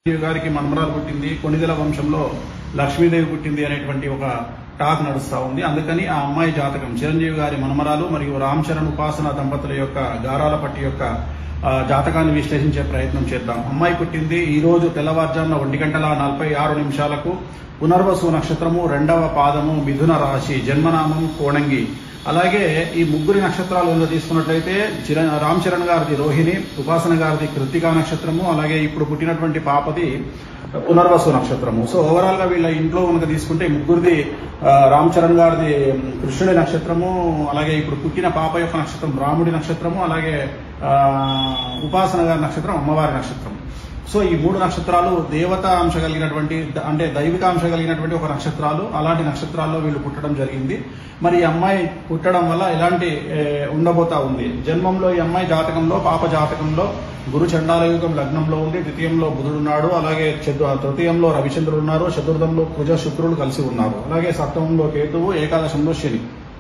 చిరంజీవి గారికి మన్మరాలు పుట్టింది కొణిదెల వంశంలో లక్ష్మీదేవి పుట్టింది అనేటువంటి ఒక టాక్ నడుస్తా ఉంది అందుకని ఆ అమ్మాయి జాతకం చిరంజీవి గారి మనమరాలు మరియు రామ్ చరణ్ ఉపాసన దంపతుల యొక్క గారాల పట్టి యొక్క ఆ, జాతకాన్ని విశ్లేషించే ప్రయత్నం చేద్దాం అమ్మాయి పుట్టింది ఈ రోజు తెల్లవారుజామున ఒంటి గంటల నలభై ఆరు నిమిషాలకు పునర్వసు నక్షత్రము రెండవ పాదము మిథున రాశి జన్మనామం కోణంగి అలాగే ఈ ముగ్గురి నక్షత్రాలు ఏదో తీసుకున్నట్లయితే చిర రామ్ చరణ్ గారిది రోహిణి ఉపాసన గారిది కృతికా నక్షత్రము అలాగే ఇప్పుడు పుట్టినటువంటి పాపది పునర్వసు నక్షత్రము సో ఓవరాల్ గా వీళ్ళ ఇంట్లో కనుక తీసుకుంటే ముగ్గురిది ఆ, రామ్ చరణ్ గారిది కృష్ణుడి నక్షత్రము అలాగే ఇప్పుడు పుట్టిన పాప యొక్క నక్షత్రం రాముడి నక్షత్రము అలాగే ఆ, ఉపాసన గారి నక్షత్రం అమ్మవారి నక్షత్రం సో ఈ మూడు నక్షత్రాలు దేవత అంశ కలిగినటువంటి ద- అంటే దైవిక అంశ కలిగినటువంటి ఒక నక్షత్రాలు అలాంటి నక్షత్రాల్లో వీళ్ళు పుట్టడం జరిగింది మరి ఈ అమ్మాయి పుట్టడం వల్ల ఎలాంటి ఏ, ఉండబోతా ఉంది జన్మంలో ఈ అమ్మాయి జాతకంలో పాప జాతకంలో గురు చండాల యుగం లగ్నంలో ఉంది ద్వితీయంలో బుధుడున్నాడు అలాగే చతు- తృతీయంలో రవిచంద్రుడు ఉన్నారు చతుర్థంలో కుజ శుక్రుడు కలిసి ఉన్నారు అలాగే సప్తమంలో కేతువు ఏకాదశంలో శని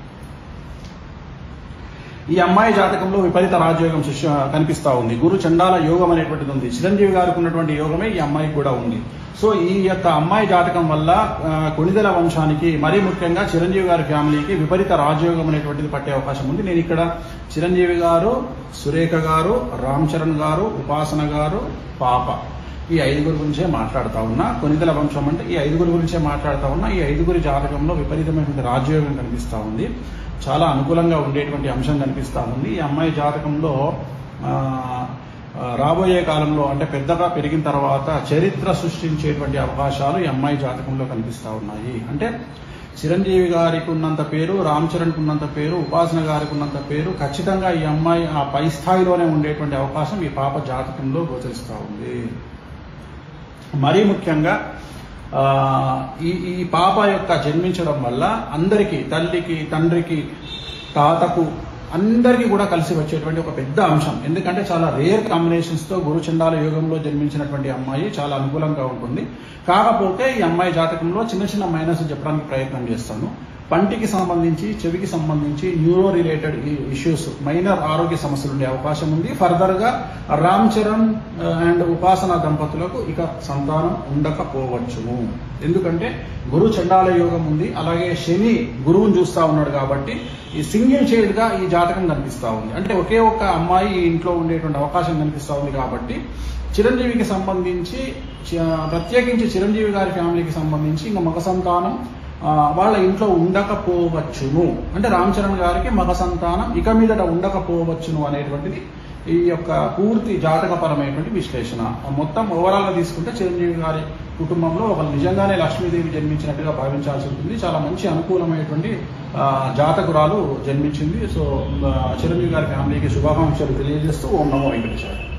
ఈ అమ్మాయి జాతకంలో విపరీత రాజయోగం శిష్య కనిపిస్తా ఉంది గురు చండాల యోగం అనేటువంటిది ఉంది చిరంజీవి గారికి ఉన్నటువంటి యోగమే ఈ అమ్మాయికి కూడా ఉంది సో ఈ యొక్క అమ్మాయి జాతకం వల్ల ఆ, కొణిదెల వంశానికి మరీ ముఖ్యంగా చిరంజీవి గారి ఫ్యామిలీకి విపరీత రాజయోగం అనేటువంటిది పట్టే అవకాశం ఉంది నేను ఇక్కడ చిరంజీవి గారు సురేఖ గారు రామ్ చరణ్ గారు ఉపాసన గారు పాప ఈ ఐదుగురు గురించే మాట్లాడుతా ఉన్నా కొనిదెల వంశం అంటే ఈ ఐదుగురు గురించే మాట్లాడుతా ఉన్నా ఈ ఐదుగురి జాతకంలో విపరీతమైనటువంటి రాజయోగం కనిపిస్తా ఉంది చాలా అనుకూలంగా ఉండేటువంటి అంశం కనిపిస్తా ఉంది ఈ అమ్మాయి జాతకంలో ఆ, ఆ, రాబోయే కాలంలో అంటే పెద్దగా పెరిగిన తర్వాత చరిత్ర సృష్టించేటువంటి అవకాశాలు ఈ అమ్మాయి జాతకంలో కనిపిస్తా ఉన్నాయి అంటే చిరంజీవి గారికి ఉన్నంత పేరు రామ్ చరణ్కి ఉన్నంత పేరు ఉపాసన గారికి ఉన్నంత పేరు ఖచ్చితంగా ఈ అమ్మాయి ఆ పై స్థాయిలోనే ఉండేటువంటి అవకాశం ఈ పాప జాతకంలో గోచరిస్తా ఉంది మరీ ముఖ్యంగా ఆ, ఈ ఈ పాప యొక్క జన్మించడం వల్ల అందరికీ తల్లికి తండ్రికి తాతకు అందరికీ కూడా కలిసి వచ్చేటువంటి ఒక పెద్ద అంశం ఎందుకంటే చాలా రేర్ కాంబినేషన్స్ తో గురు చండాల యోగంలో జన్మించినటువంటి అమ్మాయి చాలా అనుకూలంగా ఉంటుంది కాకపోతే ఈ అమ్మాయి జాతకంలో చిన్న చిన్న మైనస్ చెప్పడానికి ప్రయత్నం చేస్తాను పంటికి సంబంధించి చెవికి సంబంధించి న్యూరో రిలేటెడ్ ఇష్యూస్ మైనర్ ఆరోగ్య సమస్యలు ఉండే అవకాశం ఉంది ఫర్దర్ గా రామ్ చరణ్ అండ్ ఉపాసన దంపతులకు ఇక సంతానం ఉండకపోవచ్చును ఎందుకంటే గురు చండాల యోగం ఉంది అలాగే శని గురువుని చూస్తా ఉన్నాడు కాబట్టి ఈ సింగిల్ చైల్డ్ గా ఈ జాతకం కనిపిస్తా ఉంది అంటే ఒకే ఒక్క అమ్మాయి ఈ ఇంట్లో ఉండేటువంటి అవకాశం కనిపిస్తా ఉంది కాబట్టి చిరంజీవికి సంబంధించి చ- ప్రత్యేకించి చిరంజీవి గారి ఫ్యామిలీకి సంబంధించి ఇంకా మగ సంతానం ఆ, వాళ్ళ ఇంట్లో ఉండకపోవచ్చును అంటే రామ్ చరణ్ గారికి మగ సంతానం ఇక మీదట ఉండకపోవచ్చును అనేటువంటిది ఈ యొక్క పూర్తి జాతకపరమైనటువంటి విశ్లేషణ మొత్తం ఓవరాల్ గా తీసుకుంటే చిరంజీవి గారి కుటుంబంలో ఒక నిజంగానే లక్ష్మీదేవి జన్మించినట్టుగా భావించాల్సి ఉంటుంది చాలా మంచి అనుకూలమైనటువంటి ఆ, జాతకురాలు జన్మించింది సో ఆ, చిరంజీవి గారి ఫ్యామిలీకి శుభాకాంక్షలు తెలియజేస్తూ ఓం నమో వెంకటేశ్వర